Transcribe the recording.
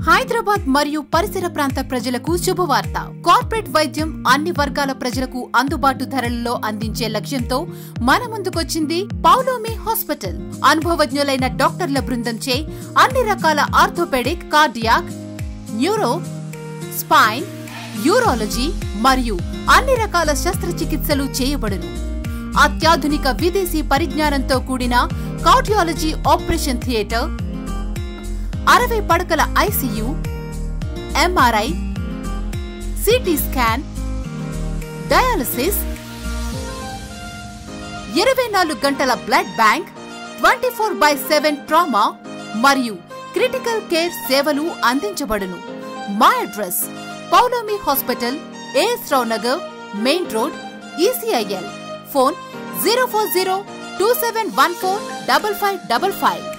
హైదరాబాద్ మరియు పరిసర ప్రాంత ప్రజలకు శుభవార్త కార్పొరేట్ వైద్యం అన్ని వర్గాల ప్రజలకు అందుబాటు ధరలలో అందించే లక్ష్యంతో మన ముందుకొచ్చింది పౌలోమి హాస్పిటల్ అనుభవజ్ఞులైన డాక్టర్ల బృందంచే అన్ని రకాల orthopedic cardiac neuro spine urology మరియు అన్ని రకాల శస్త్రచికిత్సలు చేయబడును అత్యాధునిక విదేశీ పరిజ్ఞానంతో కూడిన కార్డియాలజీ ఆపరేషన్ థియేటర్ అరవై పడకల ICU MRI CT scan dialysis ఇరవై నాలుగు గంటల blood bank twenty four by seven trauma మరియు క్రిటికల్ కేర్ సేవలు అందించబడును మా address Paulomi hospital AS Rao Nagar main road ECIL phone zero four zero two seven one four double five double five